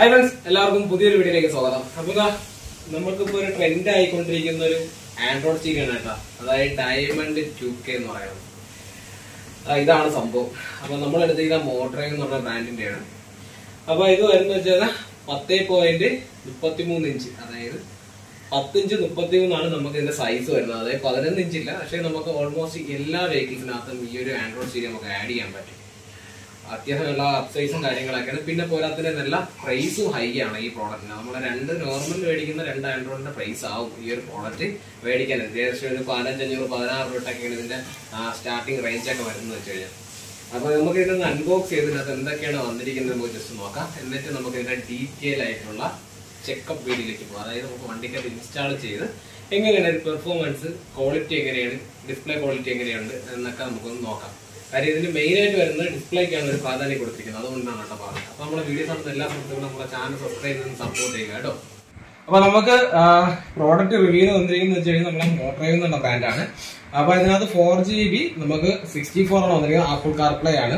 hi friends എല്ലാവർക്കും പുതിയൊരു വീഡിയോയിലേക്ക് സ്വാഗതം അപ്പൊ ഇതാ നമുക്കിപ്പോ ഒരു ട്രെൻഡ് ആയിക്കൊണ്ടിരിക്കുന്ന ഒരു ആൻഡ്രോയിഡ് ടി ആണ് കേട്ടോ അതായത് ഡയമണ്ട് ടു കെ എന്ന് പറയുന്നത് ആ, ഇതാണ് സംഭവം അപ്പൊ നമ്മൾ എടുത്തിരിക്കുന്ന മോഡ്രൈവ് എന്ന് പറഞ്ഞ ബ്രാൻഡിന്റെയാണ് അപ്പൊ ഇത് വരുന്ന വെച്ചാൽ പത്തേ പോയിന്റ് മുപ്പത്തിമൂന്ന് ഇഞ്ച് അതായത് പത്തിഞ്ച് മുപ്പത്തിമൂന്നാണ് നമുക്ക് ഇതിന്റെ സൈസ് വരുന്നത് അതായത് പതിനൊന്ന് ഇഞ്ച് ഇല്ല പക്ഷെ നമുക്ക് ഓൾമോസ്റ്റ് എല്ലാ വെഹിക്കിൾസിനകത്തും ഈ ഒരു ആൻഡ്രോയിഡ് സീരി നമുക്ക് ആഡ് ചെയ്യാൻ പറ്റും അത്യാവശ്യം എല്ലാ അപ്സൈസും കാര്യങ്ങളൊക്കെയാണ് പിന്നെ പോരാത്തിന് നല്ല പ്രൈസും ഹൈ ആണ് ഈ പ്രോഡക്റ്റിന് നമ്മൾ രണ്ട് നോർമൽ മേടിക്കുന്ന രണ്ട് ആൻഡ്രോയിഡിന്റെ പ്രൈസ് ആവും ഈ ഒരു പ്രോഡക്റ്റ് മേടിക്കാൻ ഏകദേശം ഒരു പതിനഞ്ചഞ്ഞൂറ് പതിനാറ് രൂപയൊക്കെയാണ് ഇതിന്റെ സ്റ്റാർട്ടിംഗ് റേഞ്ച് ഒക്കെ വരുന്നത് വെച്ച് കഴിഞ്ഞാൽ അപ്പൊ നമുക്ക് ഇതൊന്ന് അൺബോക്സ് ചെയ്തിട്ട് എന്തൊക്കെയാണ് വന്നിരിക്കുന്നത് നമുക്ക് ജസ്റ്റ് നോക്കാം എന്നിട്ട് നമുക്ക് ഇതിന്റെ ഡീറ്റെയിൽ ആയിട്ടുള്ള ചെക്കപ്പ് വീഡിയോയിലേക്ക് പോകാം അതായത് നമുക്ക് വണ്ടിക്കകത്ത് ഇൻസ്റ്റാൾ ചെയ്ത് എങ്ങനെയാണ് പെർഫോമൻസ് ക്വാളിറ്റി എങ്ങനെയാണ് ഡിസ്പ്ലേ ക്വാളിറ്റി എങ്ങനെയുണ്ട് എന്നൊക്കെ നമുക്കൊന്ന് നോക്കാം കാര്യം ഇതിന് മെയിൻ ആയിട്ട് വരുന്നത് ഡിസ്പ്ലേക്കാണ് ഒരു പ്രാധാന്യം കൊടുത്തിരിക്കുന്നത് അതുകൊണ്ടാണ് കേട്ടോ പറഞ്ഞത് അപ്പൊ നമ്മുടെ വീഡിയോസ് കാണുന്ന എല്ലാ സുഹൃത്തുക്കളും നമ്മുടെ ചാനൽ സബ്സ്ക്രൈബ് ചെയ്ത് സപ്പോർട്ട് ചെയ്യുക കേട്ടോ അപ്പൊ നമുക്ക് പ്രോഡക്റ്റ് റിവ്യൂ വന്നിരിക്കുന്നത് വെച്ച് കഴിഞ്ഞാൽ നമ്മളെ മോട്ടറൈവ് എന്നുള്ള ബ്രാൻഡാണ് അപ്പൊ ഇതിനകത്ത് ഫോർ ജി ബി നമുക്ക് സിക്സ്റ്റി ഫോർ ആണ് വന്നിരിക്കുന്നത് ആപ്പിൾ കാർപ്ലേ ആണ്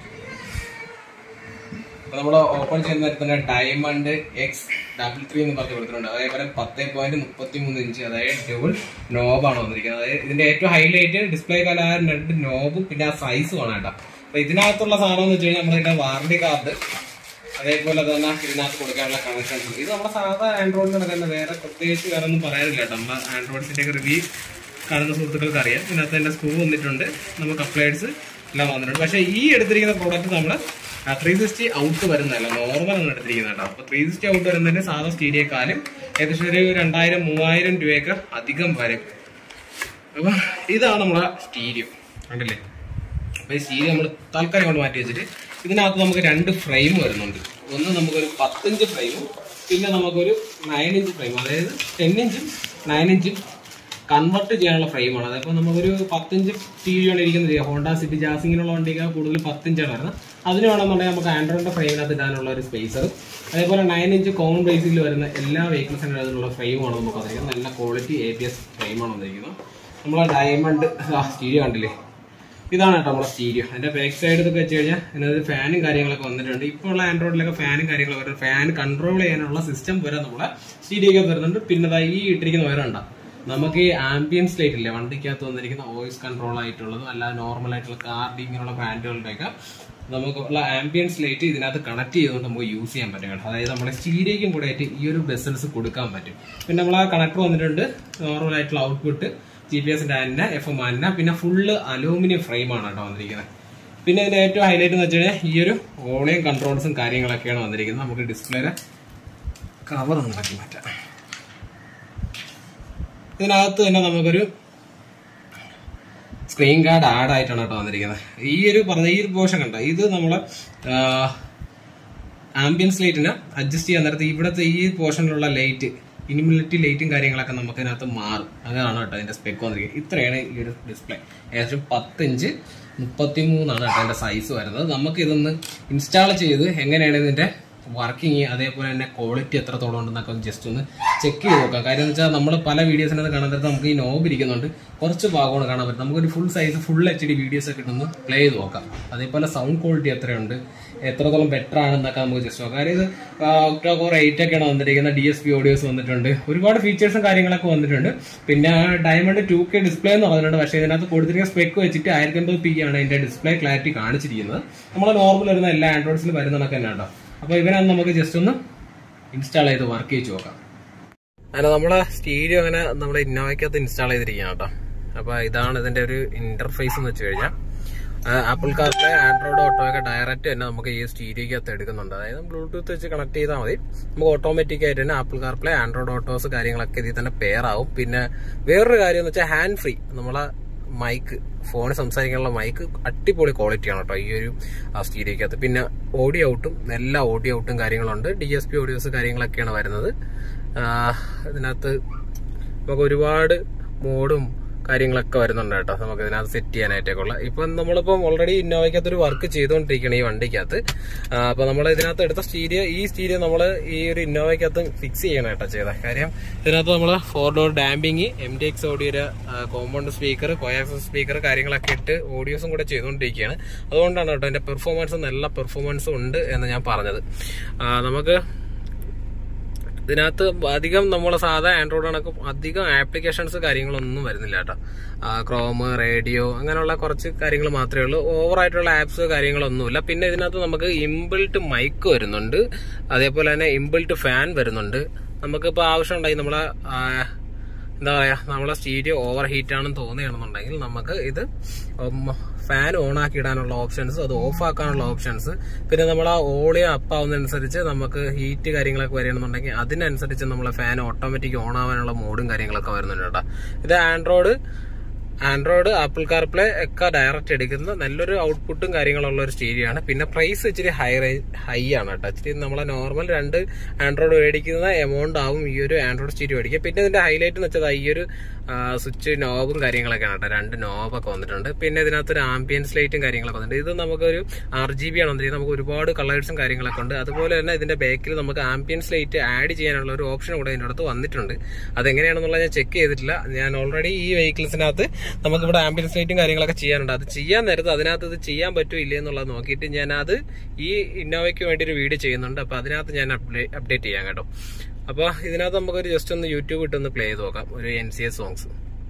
നമ്മൾ ഓപ്പൺ ചെയ്യുന്ന തന്നെ ഡയമണ്ട് എക്സ് ഡബിൾ ത്രീ എന്ന് പറഞ്ഞ് കൊടുത്തിട്ടുണ്ട് അതേപോലെ പത്ത് പോയിന്റ് മുപ്പത്തി മൂന്ന് ഇഞ്ച് അതായത് ഡബിൾ നോബാണ് വന്നിരിക്കുന്നത് അതായത് ഇതിന്റെ ഏറ്റവും ഹൈലൈറ്റ് ഡിസ്പ്ലേ കലാകാരൻ രണ്ട് നോബും പിന്നെ ആ സൈസും ആണ് കേട്ടോ അപ്പൊ ഇതിനകത്തുള്ള സാധനം എന്ന് വെച്ച് കഴിഞ്ഞാൽ നമ്മുടെ വാറണ്ടി കാർഡ് അതേപോലെ തന്നെ ഇതിനകത്ത് കൊടുക്കാനുള്ള കണക്ഷൻസ് ഇത് നമ്മുടെ സാധാ ആൻഡ്രോയിഡിന് തന്നെ വേറെ പ്രത്യേകിച്ച് വേറെ ഒന്നും പറയാനില്ല കേട്ടോ നമ്മുടെ ആൻഡ്രോയിഡ്സിന്റെ ഒക്കെ റിവ്യൂ കാണുന്ന സുഹൃത്തുക്കൾക്ക് അറിയാം ഇതിനകത്ത് തന്നെ സ്ക്രൂ വന്നിട്ടുണ്ട് നമുക്ക് അപ്ലൈഡ്സ് എല്ലാം വന്നിട്ടുണ്ട് പക്ഷേ ഈ എടുത്തിരിക്കുന്ന പ്രോഡക്റ്റ് നമ്മൾ ത്രീ സിക്സ്റ്റി ഔട്ട് വരുന്നതല്ല നോർമൽ ആണ് എടുത്തിരിക്കുന്നത് കേട്ടോ അപ്പൊ ത്രീ സിക്സ്റ്റി ഔട്ട് വരുന്നതിന് സാധാ സ്റ്റീരിയേക്കാളും ഏകദേശം ഒരു രണ്ടായിരം മൂവായിരം രൂപയൊക്കെ അധികം വരും അപ്പൊ ഇതാണ് നമ്മളെ സ്റ്റീരിയോ കണ്ടില്ലേ അപ്പൊ ഈ സ്റ്റീരിയോ നമ്മൾ തൽക്കാലം കൊണ്ട് മാറ്റി വെച്ചിട്ട് ഇതിനകത്ത് നമുക്ക് രണ്ട് ഫ്രെയിം വരുന്നുണ്ട് ഒന്ന് നമുക്കൊരു പത്തിഞ്ച് ഫ്രെയിമും പിന്നെ നമുക്കൊരു നയൻ ഇഞ്ച് ഫ്രെയിം അതായത് ടെൻ ഇഞ്ചും നയൻ ഇഞ്ചും കൺവെർട്ട് ചെയ്യാനുള്ള ഫ്രെയിമാണ് അതപ്പോൾ നമുക്കൊരു പത്തിഞ്ച് ടി വി ആണ് ഇരിക്കുന്നത് ഹോണ്ട സിറ്റി ജാസിങ്ങിനുള്ള വണ്ടിക്ക് കൂടുതൽ പത്തിഞ്ചാണ് വരുന്നത് അതിന് വേണമെന്നുണ്ടെങ്കിൽ നമുക്ക് ആൻഡ്രോയിഡിന്റെ ഫ്രെയിമിനകത്ത് ഇടാനുള്ള ഒരു സ്പേസറും അതേപോലെ നയൻ ഇഞ്ച് കോമൺ ബേസിൽ വരുന്ന എല്ലാ വെഹിക്കിൾസിനും അതിനുള്ള ഫ്രെയിമാണ് നമുക്ക് വന്നിരിക്കുന്നത് നല്ല ക്വാളിറ്റി എ ബി എസ് ഫ്രെയിമാണ് വന്നിരിക്കുന്നത് നമ്മളെ ഡയമണ്ട് സ്റ്റീരിയോ കണ്ടില്ലേ ഇതാണ് കേട്ടോ നമ്മുടെ സ്റ്റീരിയോ അതിന്റെ ബാക്ക് സൈഡ് ഇതൊക്കെ വെച്ച് കഴിഞ്ഞാൽ അതിനകത്ത് ഫാനും കാര്യങ്ങളൊക്കെ വന്നിട്ടുണ്ട് ഇപ്പോൾ ഉള്ള ആൻഡ്രോയിഡിലൊക്കെ ഫാനും കാര്യങ്ങളൊക്കെ വരുന്നത് ഫാൻ കൺട്രോൾ ചെയ്യാനുള്ള സിസ്റ്റം വരെ നമ്മളെ സ്റ്റീരിയോക്ക് വരുന്നുണ്ട് പിന്നെ ദാ ഈ ഇട്ടിരിക്കുന്ന വയറുണ്ട നമുക്ക് ഈ ആംബിയൻസ് ലൈറ്റ് ഇല്ലേ വണ്ടിക്കകത്ത് വന്നിരിക്കുന്ന വോയിസ് കൺട്രോൾ ആയിട്ടുള്ളതും അല്ലാതെ നോർമൽ ആയിട്ടുള്ള കാർഡ് ഇങ്ങനെയുള്ള ബ്രാൻഡുകളുടെയൊക്കെ നമുക്കുള്ള ആംബിയൻസ് ലൈറ്റ് ഇതിനകത്ത് കണക്ട് ചെയ്തുകൊണ്ട് നമുക്ക് യൂസ് ചെയ്യാൻ പറ്റും കേട്ടോ അതായത് നമ്മുടെ സ്റ്റീരിയക്കും കൂടെ ആയിട്ട് ഈ ഒരു ബെസൽസ് കൊടുക്കാൻ പറ്റും പിന്നെ നമ്മൾ ആ കണക്ടർ വന്നിട്ടുണ്ട് നോർമൽ ആയിട്ടുള്ള ഔട്ട്പുട്ട് ജി പി എസിന്റെ ആന എഫ് എം ആന പിന്നെ ഫുള്ള് അലൂമിനിയം ഫ്രെയിം ആണ് കേട്ടോ വന്നിരിക്കുന്നത് പിന്നെ ഇതിന്റെ ഏറ്റവും ഹൈലൈറ്റ് എന്ന് വെച്ച് കഴിഞ്ഞാൽ ഈ ഒരു ഓണിയം കൺട്രോൾസും കാര്യങ്ങളൊക്കെയാണ് വന്നിരിക്കുന്നത് നമുക്ക് ഡിസ്പ്ലേയുടെ കവർ ഒന്ന് മാറ്റി മാറ്റാം ഇതിനകത്ത് തന്നെ നമുക്കൊരു സ്ക്രീൻ ഗാർഡ് ആഡ് ആയിട്ടാണ് കേട്ടോ വന്നിരിക്കുന്നത് ഈ ഒരു പറഞ്ഞ ഈ ഒരു പോർഷൻ കണ്ട ഇത് നമ്മളെ ആംബിയൻസ് ലൈറ്റിന് അഡ്ജസ്റ്റ് ചെയ്യാൻ നേരത്തെ ഇവിടുത്തെ ഈ പോർഷനിലുള്ള ലൈറ്റ് ഇനിമിലിറ്റി ലൈറ്റും കാര്യങ്ങളൊക്കെ നമുക്ക് ഇതിനകത്ത് മാറും അതാണ് കേട്ടോ അതിന്റെ സ്പെക്ക് വന്നിരിക്കുന്നത് ഇത്രയാണ് ഈ ഒരു ഡിസ്പ്ലേ ഏകദേശം പത്തിഞ്ച് മുപ്പത്തി മൂന്നാണ് കേട്ടോ അതിന്റെ സൈസ് വരുന്നത് നമുക്ക് ഇതൊന്ന് ഇൻസ്റ്റാൾ ചെയ്ത് എങ്ങനെയാണ് ഇതിന്റെ വർക്കിംഗ് അതേപോലെ തന്നെ ക്വാളിറ്റി എത്രത്തോളം ഉണ്ടെന്നൊക്കെ ജസ്റ്റ് ഒന്ന് ചെക്ക് ചെയ്ത് നോക്കാം കാര്യം എന്ന് വെച്ചാൽ നമ്മൾ പല വീഡിയോസിനകത്ത് കാണാൻ നേരത്ത് നമുക്ക് ഈ നോബ് ഇരിക്കുന്നുണ്ട് കുറച്ച് ഭാഗമാണ് കാണാൻ പറ്റും നമുക്കൊരു full size full H D videos ഒക്കെ ഇട്ടൊന്ന് പ്ലേ ചെയ്ത് നോക്കാം അതേപോലെ സൗണ്ട് ക്വാളിറ്റി എത്രയുണ്ട് എത്രത്തോളം ബെറ്റർ ആണെന്നൊക്കെ നമുക്ക് ജസ്റ്റ് നോക്കാം കാര്യം ഇത് ഒക്ടോകോർ എയ്റ്റ് ഒക്കെയാണ് വന്നിരിക്കുന്നത് ഡി എസ് പി ഓഡിയോസ് വന്നിട്ടുണ്ട് ഒരുപാട് ഫീച്ചേഴ്സും കാര്യങ്ങളൊക്കെ വന്നിട്ടുണ്ട് പിന്നെ ഡയമണ്ട് ടു കെ ഡിസ്പ്ലേ എന്ന് പറഞ്ഞിട്ടുണ്ട് പക്ഷേ ഇതിനകത്ത് കൊടുത്തിരിക്കുന്ന സ്പെക്ക് വെച്ചിട്ട് ആയിരത്തി അമ്പത് പി ആണ് ഇതിന്റെ ഡിസ്പ്ലേ ക്ലാരിറ്റി കാണിച്ചിരിക്കുന്നത് നമ്മൾ നോർമൽ വരുന്ന എല്ലാ ആൻഡ്രോയിഡ്സിലും വരുന്നതൊക്കെ തന്നെ കേട്ടോ അപ്പോൾ ഇവനത് നമുക്ക് ജസ്റ്റ് ഒന്ന് ഇൻസ്റ്റാൾ ചെയ്ത് വർക്ക് ചെയ്ത് നോക്കാം അങ്ങനെ നമ്മളെ സ്റ്റീരിയോ അങ്ങനെ നമ്മുടെ ഇന്നോവയ്ക്കകത്ത് ഇൻസ്റ്റാൾ ചെയ്തിരിക്കുകയാണ് കേട്ടോ അപ്പോൾ ഇതാണ് ഇതിന്റെ ഒരു ഇന്റർഫേസ് എന്ന് വെച്ച് കഴിഞ്ഞാൽ ആപ്പിൾ കാർപ്ലേ ആൻഡ്രോയിഡ് ഓട്ടോ ഒക്കെ ഡയറക്റ്റ് തന്നെ നമുക്ക് ഈ സ്റ്റീരിയോക്കകത്ത് എടുക്കുന്നുണ്ട് അതായത് ബ്ലൂടൂത്ത് വെച്ച് കണക്ട് ചെയ്താൽ മതി നമുക്ക് ഓട്ടോമാറ്റിക് ആയിട്ട് തന്നെ ആപ്പിൾ കാർപ്ലേ ആൻഡ്രോയിഡ് ഓട്ടോസ് കാര്യങ്ങളൊക്കെ ഇതിൽ തന്നെ പെയർ ആവും പിന്നെ വേറൊരു കാര്യം എന്ന് വെച്ചാൽ ഹാൻഡ് ഫ്രീ നമ്മളെ മൈക്ക് ഫോണിൽ സംസാരിക്കാനുള്ള മൈക്ക് അടിപൊളി ക്വാളിറ്റിയാണ് കേട്ടോ ഈ ഒരു സ്റ്റീരിയോക്കകത്ത് പിന്നെ ഓഡിയോ ഔട്ടും എല്ലാ ഓഡിയോ ഔട്ടും കാര്യങ്ങളുണ്ട് ഡി എസ് പി ഓഡിയോസ് കാര്യങ്ങളൊക്കെയാണ് വരുന്നത് ഇതിനകത്ത് നമുക്ക് ഒരുപാട് മോഡും കാര്യങ്ങളൊക്കെ വരുന്നുണ്ട് കേട്ടോ നമുക്ക് ഇതിനകത്ത് സെറ്റ് ചെയ്യാനായിട്ടൊക്കെ ഉള്ള ഇപ്പം നമ്മളിപ്പം ഓൾറെഡി ഇന്നോവയ്ക്കകത്ത് ഒരു വർക്ക് ചെയ്തുകൊണ്ടിരിക്കുകയാണ് ഈ വണ്ടിക്കകത്ത് അപ്പൊ നമ്മൾ ഇതിനകത്ത് എടുത്ത സ്റ്റീരിയോ ഈ സ്റ്റീരിയോ നമ്മൾ ഈ ഒരു ഇന്നോവയ്ക്കകത്ത് ഫിക്സ് ചെയ്യണം കേട്ടോ ചെയ്ത കാര്യം ഇതിനകത്ത് നമ്മൾ four door damping M D X ഓഡിയോയുടെ കോമ്പൗണ്ട് സ്പീക്കർ കോയാക്സ് സ്പീക്കർ കാര്യങ്ങളൊക്കെ ഇട്ട് ഓഡിയോസും കൂടെ ചെയ്തുകൊണ്ടിരിക്കുകയാണ് അതുകൊണ്ടാണ് കേട്ടോ അതിന്റെ പെർഫോമൻസ് നല്ല പെർഫോമൻസ് ഉണ്ട് എന്ന് ഞാൻ പറഞ്ഞത് ആ, നമുക്ക് ഇതിനകത്ത് അധികം നമ്മളെ സാധാ ആൻഡ്രോയിഡ് കണക്ക് അധികം ആപ്ലിക്കേഷൻസ് കാര്യങ്ങളൊന്നും വരുന്നില്ല കേട്ടോ ക്രോമ് റേഡിയോ അങ്ങനെയുള്ള കുറച്ച് കാര്യങ്ങൾ മാത്രമേ ഉള്ളൂ ഓവർ ആയിട്ടുള്ള ആപ്സ് കാര്യങ്ങളൊന്നുമില്ല പിന്നെ ഇതിനകത്ത് നമുക്ക് ഇംബിൾട്ട് മൈക്ക് വരുന്നുണ്ട് അതേപോലെ തന്നെ ഇംബിൾട്ട് ഫാൻ വരുന്നുണ്ട് നമുക്കിപ്പോൾ ആവശ്യമുണ്ടായി നമ്മളെ ആ, എന്താ പറയാ നമ്മളെ സ്റ്റീരിയോ ഓവർ ഹീറ്റ് ആണെന്ന് തോന്നുകയാണെന്നുണ്ടെങ്കിൽ നമുക്ക് ഇത് ഫാൻ ഓൺ ആക്കി ഇടാനുള്ള ഓപ്ഷൻസ് അത് ഓഫ് ആക്കാനുള്ള ഓപ്ഷൻസ് പിന്നെ നമ്മൾ ആ ഓളിയം അപ്പ് ആവുന്നതനുസരിച്ച് നമുക്ക് ഹീറ്റ് കാര്യങ്ങളൊക്കെ വരികയാണെന്നുണ്ടെങ്കിൽ അതിനനുസരിച്ച് നമ്മളെ ഫാൻ ഓട്ടോമാറ്റിക് ഓൺ ആവാനുള്ള മോഡും കാര്യങ്ങളൊക്കെ വരുന്നുണ്ട് കേട്ടോ ഇത് ആൻഡ്രോയിഡ് ആൻഡ്രോയിഡ് ആപ്പിൾ കാർപ്ലേ ഒക്കെ ഡയറക്റ്റ് എടുക്കുന്ന നല്ലൊരു ഔട്ട്പുട്ടും കാര്യങ്ങളുള്ള ഒരു സ്റ്റീരിയോ ആണ് പിന്നെ പ്രൈസ് ഇച്ചിരി ഹൈ റേഞ്ച് ഹൈ ആണ് കേട്ടോ ഇച്ചിരി നമ്മളെ നോർമൽ രണ്ട് ആൻഡ്രോയിഡ് മേടിക്കുന്ന എമൗണ്ട് ആവും ഈ ഒരു ആൻഡ്രോയിഡ് സ്റ്റീരിയോ മേടിക്കുക പിന്നെ ഇതിന്റെ ഹൈലൈറ്റ് എന്ന് വെച്ചാൽ ഈ ഒരു സ്വിച്ച് നോബും കാര്യങ്ങളൊക്കെയാണ് കേട്ടോ രണ്ട് നോബൊക്കെ വന്നിട്ടുണ്ട് പിന്നെ ഇതിനകത്ത് ഒരു ആംബിയൻസ് ലൈറ്റും കാര്യങ്ങളൊക്കെ വന്നിട്ടുണ്ട് ഇത് നമുക്കൊരു ആർ ജി ബി ആണ് വന്നിരിക്കുന്നത് നമുക്ക് ഒരുപാട് കളേഴ്സും കാര്യങ്ങളൊക്കെ ഉണ്ട് അതുപോലെ തന്നെ ഇതിന്റെ ബാക്കിൽ നമുക്ക് ആംബിയൻസ് ലൈറ്റ് ആഡ് ചെയ്യാനുള്ള ഒരു ഓപ്ഷൻ കൂടെ ഇതിൻ്റെ അടുത്ത് വന്നിട്ടുണ്ട് അതെങ്ങനെയാണെന്നുള്ളത് ഞാൻ ചെക്ക് ചെയ്തിട്ടില്ല ഞാൻ ഓൾറെഡി ഈ വെഹിക്കിൾസിനകത്ത് നമുക്ക് ഇവിടെ ആംബിയൻസ് ലൈറ്റും കാര്യങ്ങളൊക്കെ ചെയ്യാനുണ്ട് അത് ചെയ്യാൻ നേരത്ത് അതിനകത്ത് ഇത് ചെയ്യാൻ പറ്റുമോ ഇല്ലേ എന്നുള്ളത് നോക്കിയിട്ട് ഞാൻ അത് ഈ ഇന്നോവയ്ക്ക് വേണ്ടി ഒരു വീഡിയോ ചെയ്യുന്നുണ്ട് അപ്പൊ അതിനകത്ത് ഞാൻ അപ്ഡേറ്റ് ചെയ്യാം കേട്ടോ അപ്പൊ ഇതിനകത്ത് നമുക്കൊരു ജസ്റ്റ് ഒന്ന് യൂട്യൂബ് ഇട്ടൊന്ന് പ്ലേ ചെയ്ത് നോക്കാം ഒരു എൻ സി എസ് സോങ്സ്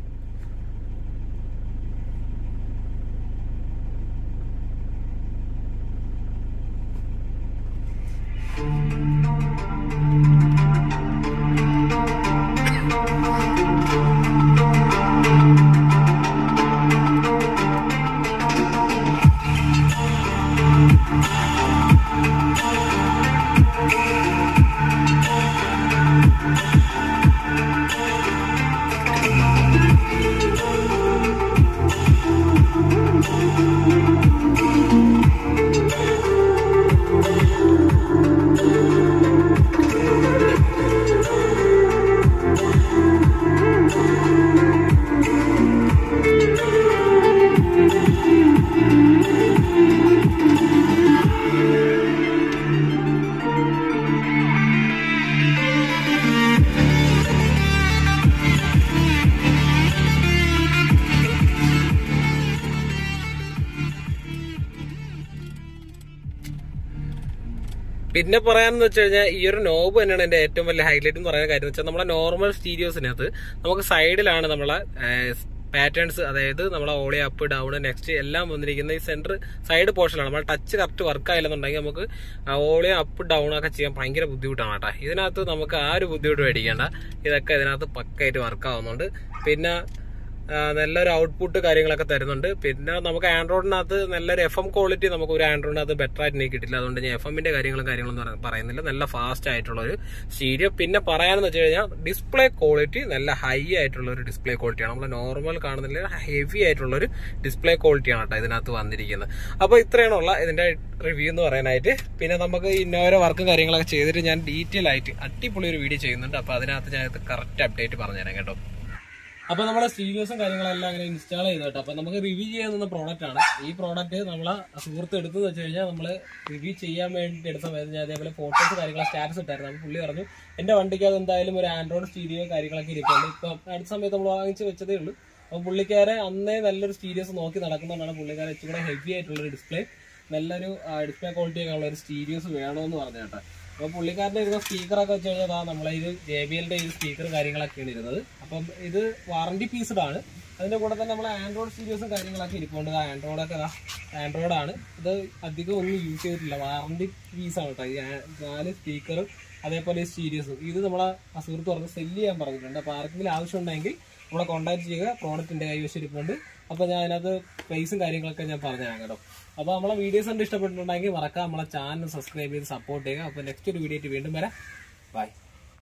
പിന്നെ പറയാന്ന് വെച്ച് കഴിഞ്ഞാൽ ഈ ഒരു നോബ് തന്നെയാണ് എന്റെ ഏറ്റവും വലിയ ഹൈലൈറ്റ് എന്ന് പറയുന്ന കാര്യം എന്ന് വെച്ചാൽ നമ്മുടെ നോർമൽ സ്റ്റീരിയോസിനകത്ത് നമുക്ക് സൈഡിലാണ് നമ്മളെ പാറ്റേൺസ് അതായത് നമ്മളെ ഓളി അപ്പ് ഡൗൺ നെക്സ്റ്റ് എല്ലാം വന്നിരിക്കുന്ന ഈ സെന്റർ സൈഡ് പോർഷനാണ് നമ്മൾ ടച്ച് കറക്റ്റ് വർക്ക് ആയില്ലെന്നുണ്ടെങ്കിൽ നമുക്ക് ഓളി അപ്പ് ഡൗൺ ഒക്കെ ചെയ്യാൻ ഭയങ്കര ബുദ്ധിമുട്ടാണ് കേട്ടോ ഇതിനകത്ത് നമുക്ക് ആ ഒരു ബുദ്ധിമുട്ട് മേടിക്കേണ്ട ഇതൊക്കെ ഇതിനകത്ത് പക്കായിട്ട് വർക്ക് ആവുന്നുണ്ട് പിന്നെ ആ, നല്ലൊരു ഔട്ട്പുട്ട് കാര്യങ്ങളൊക്കെ തരുന്നുണ്ട് പിന്നെ നമുക്ക് ആൻഡ്രോയിഡിനകത്ത് നല്ലൊരു എഫ് എം ക്വാളിറ്റി നമുക്ക് ഒരു ആൻഡ്രോയിഡിനകത്ത് ബെറ്റർ ആയിട്ട് എനിക്ക് കിട്ടില്ല അതുകൊണ്ട് ഞാൻ എഫ് എമ്മിന്റെ കാര്യങ്ങളും കാര്യങ്ങളൊന്നും പറ- പറയുന്നില്ല നല്ല ഫാസ്റ്റ് ആയിട്ടുള്ള ഒരു സ്റ്റീരിയോ പിന്നെ പറയാനെന്ന് വെച്ച് കഴിഞ്ഞാൽ ഡിസ്പ്ലേ ക്വാളിറ്റി നല്ല ഹൈ ആയിട്ടുള്ള ഒരു ഡിസ്പ്ലേ ക്വാളിറ്റിയാണ് നമ്മൾ നോർമൽ കാണുന്നില്ല ഹെവി ആയിട്ടുള്ള ഒരു ഡിസ്പ്ലേ ക്വാളിറ്റിയാണ് കേട്ടോ ഇതിനകത്ത് വന്നിരിക്കുന്നത് അപ്പോൾ ഇത്രയാണുള്ള ഇതിന്റെ റിവ്യൂ എന്ന് പറയാനായിട്ട് പിന്നെ നമുക്ക് ഇന്നോരോ വർക്കും കാര്യങ്ങളൊക്കെ ചെയ്തിട്ട് ഞാൻ ഡീറ്റെയിൽ ആയിട്ട് അടിപൊളി ഒരു വീഡിയോ ചെയ്യുന്നുണ്ട് അപ്പോൾ അതിനകത്ത് ഞാൻ കറക്റ്റ് അപ്ഡേറ്റ് പറഞ്ഞുതരാം കേട്ടോ അപ്പൊ നമ്മളെ സ്റ്റീരിയോസും കാര്യങ്ങളെല്ലാം അങ്ങനെ ഇൻസ്റ്റാൾ ചെയ്തു കേട്ടോ അപ്പൊ നമുക്ക് റിവ്യൂ ചെയ്യുന്ന പ്രോഡക്റ്റ് ആണ് ഈ പ്രോഡക്റ്റ് നമ്മളെ സുഹൃത്ത് എടുത്തെന്ന് വെച്ച് കഴിഞ്ഞാൽ നമ്മൾ റിവ്യൂ ചെയ്യാൻ വേണ്ടി എടുത്ത സമയത്ത് ഞാൻ അതേപോലെ ഫോട്ടോസ് കാര്യങ്ങൾ സ്റ്റാറ്റസ് ഇട്ടായിരുന്നു അപ്പോൾ പുള്ളി പറഞ്ഞു എന്റെ വണ്ടിക്ക് അത് എന്തായാലും ഒരു ആൻഡ്രോയിഡ് സ്റ്റീരിയോ കാര്യങ്ങളൊക്കെ ഇരിപ്പുണ്ട് ഇപ്പൊ അടുത്ത സമയത്ത് നമ്മൾ വാങ്ങിച്ച് വെച്ചതേ ഉള്ളൂ അപ്പൊ പുള്ളിക്കാരെ അന്നേ നല്ലൊരു സ്റ്റീരിയോസ് നോക്കി നടക്കുന്നതുകൊണ്ടാണ് പുള്ളിക്കാരെ ഇച്ചിരി കൂടെ ഹെവി ആയിട്ടുള്ള ഒരു ഡിസ്പ്ലേ നല്ലൊരു ഡിസ്പ്ലേ ക്വാളിറ്റി ഒക്കെ ഉള്ള ഒരു സ്റ്റീരിയോസ് വേണമെന്ന് പറഞ്ഞു കേട്ടോ അപ്പൊ പുള്ളിക്കാരന്റെ ഇരുന്ന സ്പീക്കറൊക്കെ വെച്ച് കഴിഞ്ഞാൽ ദാ നമ്മളെ ഇത് ജെ ബി എല്ലിന്റെ ഈ സ്പീക്കർ കാര്യങ്ങളൊക്കെയാണ് ഇരുന്നത് അപ്പം ഇത് വാറണ്ടി പീസ്ഡ് ആണ് അതിന്റെ കൂടെ തന്നെ നമ്മളെ ആൻഡ്രോയിഡ് സ്റ്റീരിയോസും കാര്യങ്ങളൊക്കെ ഇരിപ്പുണ്ട് ആൻഡ്രോയിഡ് ഒക്കെ ആൻഡ്രോയിഡ് ആണ് ഇത് അധികം ഒന്നും യൂസ് ചെയ്തിട്ടില്ല വാറണ്ടി പീസാണ് കേട്ടോ ഈ ആ- നാല് സ്പീക്കറും അതേപോലെ ഈ സ്റ്റീരിയോസും ഇത് നമ്മളെ അസുഹൃത്ത് പറഞ്ഞ് സെല്ല് ചെയ്യാൻ പറഞ്ഞിട്ടുണ്ട് അപ്പോൾ ആർക്കെങ്കിലും ആവശ്യം ഉണ്ടെങ്കിൽ നമ്മളെ കോൺടാക്ട് ചെയ്യുക പ്രോഡക്റ്റിന്റെ കൈവശം ഇരിപ്പുണ്ട് അപ്പോൾ ഞാൻ അതിനകത്ത് പ്രൈസും കാര്യങ്ങളൊക്കെ ഞാൻ പറഞ്ഞുതരാം കേട്ടോ അപ്പോൾ നമ്മളെ വീഡിയോസ് കണ്ട് ഇഷ്ടപ്പെട്ടിട്ടുണ്ടെങ്കിൽ മറക്കാം നമ്മളെ ചാനൽ സബ്സ്ക്രൈബ് ചെയ്ത് സപ്പോർട്ട് ചെയ്യുക അപ്പോൾ നെക്സ്റ്റ് ഒരു വീഡിയോ ആയിട്ട് വീണ്ടും വരാം ബൈ